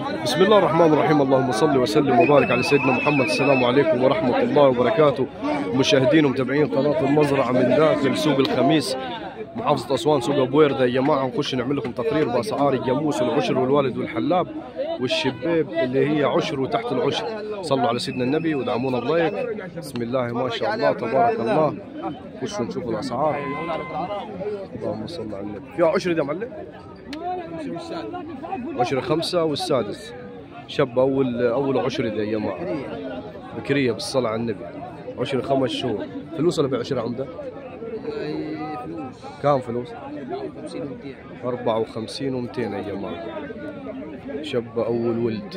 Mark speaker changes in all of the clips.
Speaker 1: بسم الله الرحمن الرحيم اللهم صل وسلم وبارك على سيدنا محمد السلام عليكم ورحمة الله وبركاته مشاهدين ومتابعين قناة المزرعة من داخل سوق الخميس محافظة أسوان سوق أبو وردة يا جماعة نخش نعمل لكم تقرير بأسعار الجاموس والعشر والوالد والحلاب والشباب اللي هي عشر وتحت العشر صلوا على سيدنا النبي ودعمونا بلايك بسم الله ما شاء الله تبارك الله خشوا نشوفوا الأسعار اللهم صل على النبي فيها عشر دي يا معلم عشرة خمسة والسادس شاب أول أول عشرة دي يا جماعة بكرية بالصلاة على النبي عشرة خمس شهور فلوس ولا بعشرة عمدة؟
Speaker 2: فلوس
Speaker 1: كام فلوس؟
Speaker 2: 50 و200
Speaker 1: أربعة وخمسين ومتين يا جماعة شاب أول ولد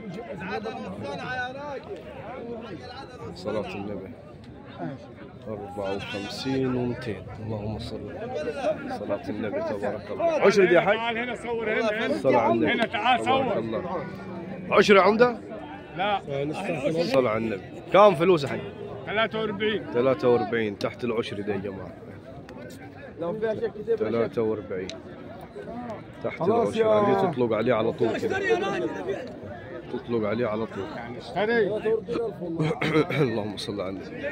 Speaker 1: صلاة النبي أربعة وخمسين ومتين اللهم صل صلاة النبي تبارك الله عشرة دي يا حاج
Speaker 3: تعال هنا صور هنا هنا
Speaker 1: صلاة على النبي
Speaker 3: هنا تعال
Speaker 1: تبارك
Speaker 3: صور
Speaker 1: الله عشرة عمدة
Speaker 3: لا
Speaker 1: صلاة على النبي كام فلوس يا حج
Speaker 3: 43
Speaker 1: 43 تحت العشرة دي يا جماعة
Speaker 2: لو فيها شيء كتير
Speaker 1: 43 تحت العشرة هذه تطلق عليه على طول كذا تطلق عليه على طول
Speaker 3: اشتري
Speaker 1: اللهم صل على النبي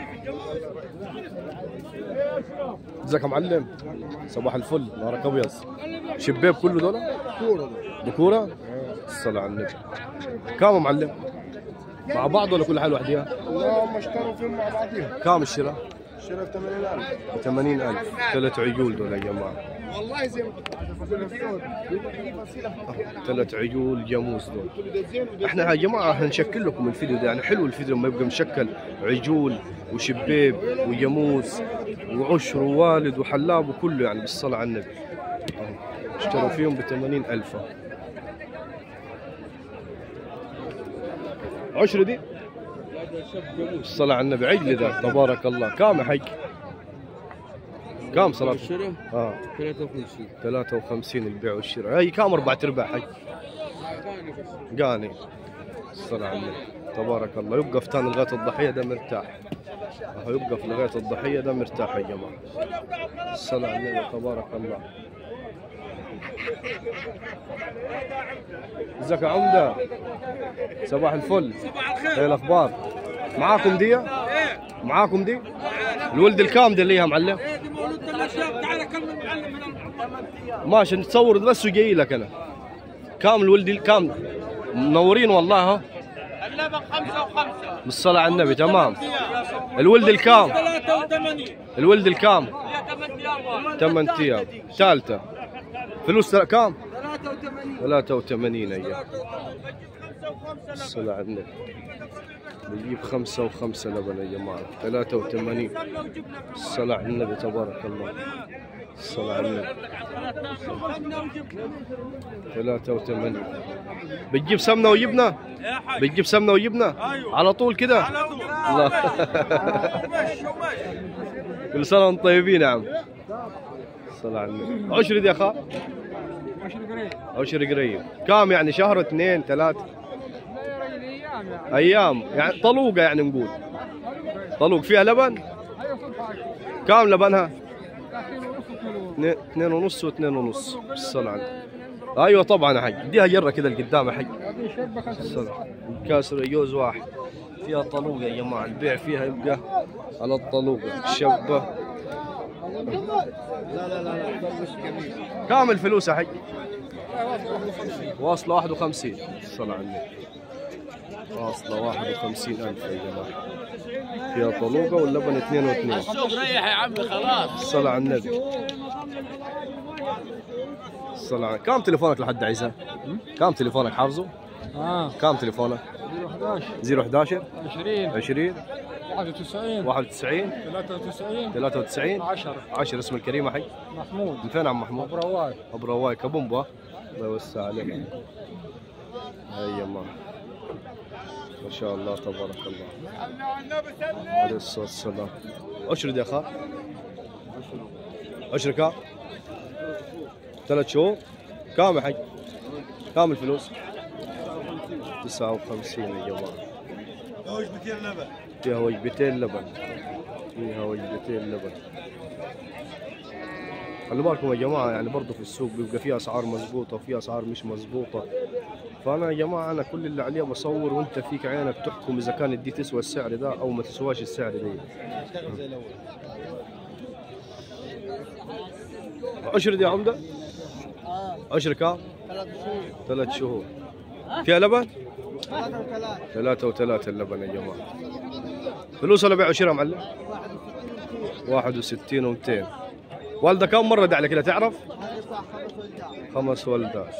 Speaker 1: ازيك يا معلم صباح الفل نهارك ابيض شباب كله دول ذكورة الصلاة على النبي كام يا معلم مع بعض ولا كل حال وحديها
Speaker 3: لا هم اشتروا فيهم مع بعضهم
Speaker 1: كام الشراء
Speaker 3: اشتروا 80000
Speaker 1: 80000 ثلاث عجول دول يا جماعة
Speaker 3: والله زي ما
Speaker 1: ثلاث عجول جاموس دول احنا يا جماعه هنشكل لكم الفيديو ده يعني حلو الفيديو لما يبقى مشكل عجول وشباب وجاموس وعشر ووالد وحلاب وكله يعني بالصلاه على النبي أهو. اشتروا فيهم ب 80000 عشرة دي الصلاة على النبي عجل ذا تبارك الله كام يا حج كام صلاة
Speaker 2: الشراء
Speaker 1: اه
Speaker 2: 53
Speaker 1: 53 البيع والشراء هي كام اربع ارباع حق قاني الصلاة على النبي تبارك الله يوقف تاني لغاية الضحية ده مرتاح أهو يوقف لغاية الضحية ده مرتاح يا جماعة الصلاة على النبي تبارك الله ازيك يا عمدة صباح الفل صباح الخير ايه الاخبار معاكم دي معاكم دي الولد الكام دي اللي هي معلم ماشي نتصور بس وجاي لك انا كام الولد كام منورين والله ها
Speaker 4: اللبن خمسة وخمسة
Speaker 1: بالصلاة على النبي تمام الولد الكام
Speaker 4: ثلاثة وثمانين
Speaker 1: الولد الكام
Speaker 4: هي ثمان أيام واحد.
Speaker 1: ثمان ايام ثالثة فلوس تل- كام
Speaker 4: 83
Speaker 1: 83 ايام الصلاة على النبي بيجيب خمسة وخمسة لبن يا جماعة 83 الصلاة على النبي تبارك الله الصلاة على النبي 83 بتجيب سمنة وجبنة بتجيب سمنة وجبنة على طول كده الله كل سنة وانتم طيبين يا عم الصلاة على النبي عشرة يا أخا عشر قريب كام يعني شهر اثنين ثلاثة أيام يعني طلوقة يعني نقول طلوق فيها لبن كام لبنها اثنين اثنين ونص واثنين ونص بالصلاة على النبي. ايوه طبعا يا حاج اديها جره كده لقدام يا حاج الصلاة. كاسر يوز واحد فيها طلوقه يا جماعه البيع فيها يبقى على الطلوقه الشبه كام الفلوس يا حج؟ واصلة 51 الصلاة على النبي واصلة 51 ألف يا جماعة فيها طلوقة واللبن اثنين واثنين
Speaker 4: السوق ريح يا عمي خلاص
Speaker 1: الصلاة على النبي الصلاة على كم تليفونك لحد عيسى؟ كم تليفونك حافظه؟
Speaker 2: اه
Speaker 1: كم تليفونك؟
Speaker 2: 11
Speaker 1: 011
Speaker 2: 20
Speaker 1: 20
Speaker 2: 91
Speaker 1: 91
Speaker 2: 93
Speaker 1: 93
Speaker 2: 10
Speaker 1: 10 اسم الكريم يا حي
Speaker 2: محمود
Speaker 1: من فين عم محمود؟
Speaker 2: رواي
Speaker 1: ابو رواي كبومبا الله يوسع عليك هيا ما ما شاء الله تبارك الله عليه الصلاه والسلام اشرد يا اخا اشرد كام؟ ثلاث شهور كام يا حي؟ كام الفلوس؟ 59 يا جماعه فيها وجبتين لبن فيها وجبتين لبن خلي بالكم يا جماعه يعني برضه في السوق بيبقى فيها اسعار مزبوطه وفي اسعار مش مزبوطه فانا يا جماعه انا كل اللي عليه بصور وانت فيك عينك تحكم اذا كانت دي تسوى السعر ده او ما تسواش السعر ده عشر دي يا عمده عشر كام ثلاث شهور فيها لبن ثلاثة وثلاثة اللبن يا جماعة فلوس ولا بيع وشراء معلم واحد وستين ومتين والدة كم مرة دع لك كده تعرف خمس ولدات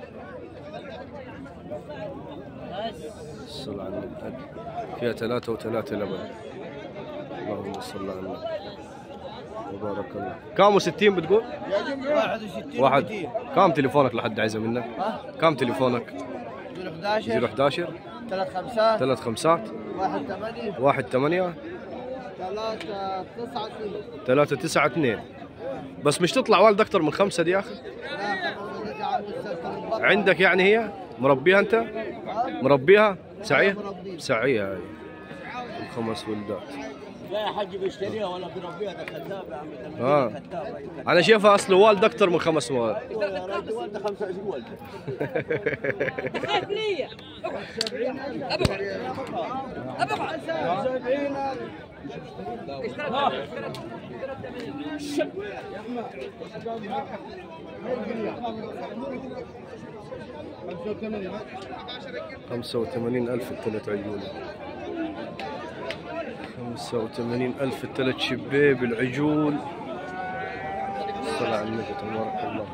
Speaker 1: الصلاة على النبي فيها ثلاثة وثلاثة لبن اللهم صل على النبي وبارك الله كام وستين بتقول؟ واحد كم تليفونك لحد عايزة منك؟ كم تليفونك؟
Speaker 5: 11
Speaker 1: 011
Speaker 5: 3 5
Speaker 1: ثلاث خمسات
Speaker 5: 1 8
Speaker 1: واحد ثمانية
Speaker 5: 3 9
Speaker 1: ثلاثة تسعة اثنين بس مش تطلع والد أكثر من خمسة دي يا أخي عندك يعني هي مربيها أنت مربيها سعيها سعيها هاي الخمس ولدات
Speaker 4: لا يا حاج بيشتريها ولا بيربيها ده كذاب يا عم ده
Speaker 1: آه.
Speaker 4: كذاب
Speaker 1: أنا شايفها أصله والد أكثر من خمس والد
Speaker 4: يا راجل والده 25 والده
Speaker 1: خمسة وثمانين ألف الثلاث عيون خمسة وثمانين ألف الثلاث شباب العجول صلى على النبي تبارك الله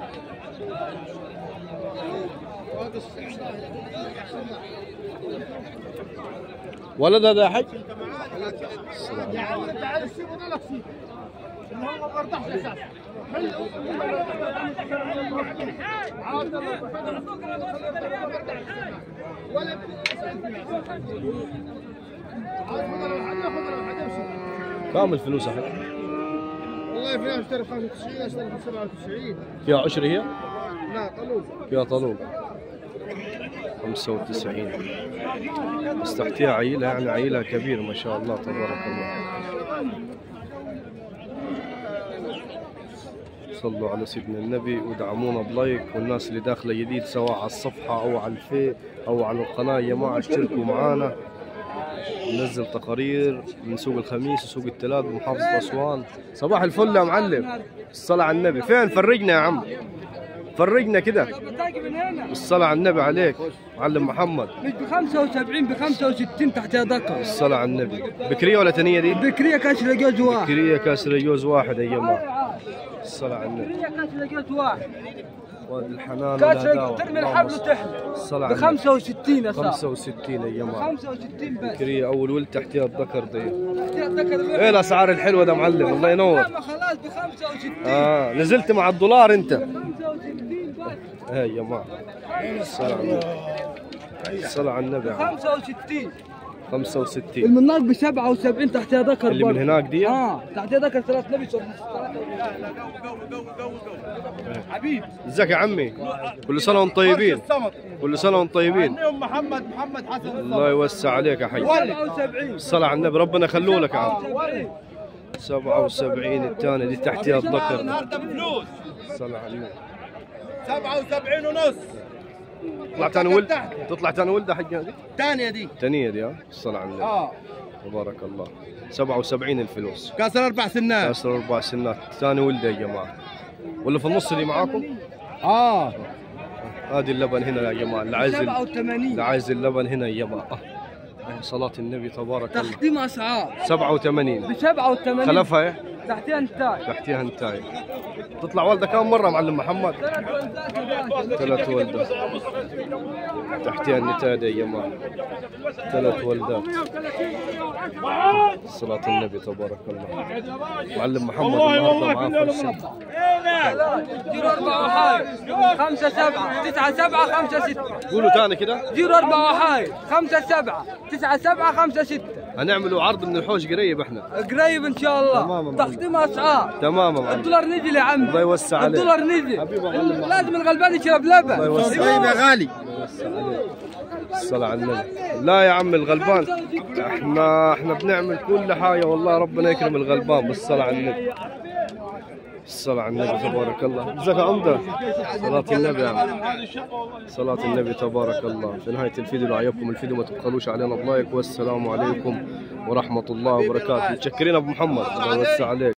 Speaker 1: ولد هذا يا حج السلام عليكم. كم الفلوس يا حج
Speaker 3: والله فيها اشتري 95 اشتري 97
Speaker 1: فيها عشر هي
Speaker 3: لا طلوب
Speaker 1: فيها طلوب 95 بس تحتها عيلة يعني عيلة كبير ما شاء الله تبارك الله صلوا على سيدنا النبي ودعمونا بلايك والناس اللي داخله جديد سواء على الصفحة أو على الفي أو على القناة يا جماعة اشتركوا معانا ننزل تقارير من سوق الخميس وسوق التلات بمحافظة أسوان صباح الفل يا معلم الصلاة على النبي فين فرجنا يا عم فرجنا كده الصلاة على النبي عليك معلم محمد
Speaker 2: مش ب 75 ب 65 تحت ذكر
Speaker 1: الصلاة على النبي بكرية ولا تنية دي؟
Speaker 2: بكريه كسر جوز واحد
Speaker 1: بكرية كاسر جوز واحد يا جماعة الصلاة على النبي
Speaker 2: بكريه كسر جوز واحد
Speaker 1: وادي الحنان
Speaker 2: كسر
Speaker 1: والهداوة
Speaker 2: ترمي
Speaker 1: اللهم
Speaker 2: الحبل
Speaker 1: صل.
Speaker 2: وتحمل
Speaker 1: الصلاة
Speaker 2: ب
Speaker 1: على النبي
Speaker 2: 65 يا صاحبي
Speaker 1: 65 يا جماعة
Speaker 2: 65 بس
Speaker 1: بكرية أول ولد تحتها الذكر دي
Speaker 2: تحت ذكر
Speaker 1: إيه الأسعار الحلوة ده معلم الله ينور
Speaker 2: ما خلاص ب 65
Speaker 1: آه نزلت مع الدولار أنت
Speaker 2: 65 بس
Speaker 1: إيه يا جماعة الصلاة على النبي الصلاة على النبي يا عم.
Speaker 2: 65
Speaker 1: 65
Speaker 2: المناق ب 77 تحت ذكر
Speaker 1: اللي من
Speaker 2: برضه.
Speaker 1: هناك دي
Speaker 2: اه تحت ذكر ثلاث نبي صار حبيب
Speaker 1: ازيك يا عمي كل سنة وانتم طيبين كل سنة وانتم طيبين
Speaker 5: محمد محمد حسن
Speaker 1: الله يوسع عليك يا حي
Speaker 2: 77
Speaker 1: الصلاة على النبي ربنا يخلوه لك يا عم 77 الثانية دي تحتها الذكر
Speaker 5: النهارده بفلوس
Speaker 1: الصلاة على النبي
Speaker 5: 77 ونص
Speaker 1: تطلع ثاني ولد تطلع ثاني ولد حق هذه
Speaker 5: الثانيه دي
Speaker 1: ثانية دي ها الصلاة على النبي
Speaker 5: اه
Speaker 1: تبارك الله 77 الفلوس
Speaker 5: كسر اربع سنات
Speaker 1: كاسر اربع سنات ثاني ولد يا جماعة ولا في النص اللي معاكم
Speaker 5: اه
Speaker 1: هذه اللبن هنا يا جماعة اللي عايز ال-
Speaker 2: 87
Speaker 1: اللي عايز اللبن هنا يا جماعة آه. صلاة النبي تبارك الله
Speaker 2: تخديم اسعار
Speaker 1: 87
Speaker 2: ب 87
Speaker 1: خلفها ايه
Speaker 2: تحتها انتاج
Speaker 1: تحتيها انتاي تطلع والدة كم مرة معلم محمد ثلاث ولدات تحتيها النتاية يا جماعة ثلاث ولدات صلاة النبي تبارك الله معلم محمد النهارده معاه فرصة
Speaker 2: زيرو أربعة وحايد خمسة سبعة تسعة سبعة خمسة ستة
Speaker 1: قولوا ثاني كده
Speaker 2: زيرو أربعة وحايد خمسة سبعة تسعة سبعة خمسة ستة
Speaker 1: هنعملوا عرض من الحوش قريب احنا
Speaker 2: قريب إن شاء
Speaker 1: تمام يا
Speaker 2: الله
Speaker 1: معلم.
Speaker 2: تخديم أسعار
Speaker 1: تمام يا معلم
Speaker 2: الدولار نزل يا عمي
Speaker 1: الله يوسع عليك.
Speaker 2: الدولار نزل
Speaker 1: حبيبي يا معلم.
Speaker 2: لازم الغلبان يشرب لبن
Speaker 1: الله يوسع
Speaker 5: طيب يا غالي
Speaker 1: الصلاة على النبي لا يا عم الغلبان احنا احنا بنعمل كل حاجة والله ربنا يكرم الغلبان بالصلاة على النبي الصلاة على النبي تبارك الله ازيك يا عمدة صلاة النبي يا عم صلاة النبي تبارك الله في نهاية الفيديو لو عجبكم الفيديو ما تبخلوش علينا بلايك والسلام عليكم ورحمة الله وبركاته متشكرين ابو محمد الله يوسع عليك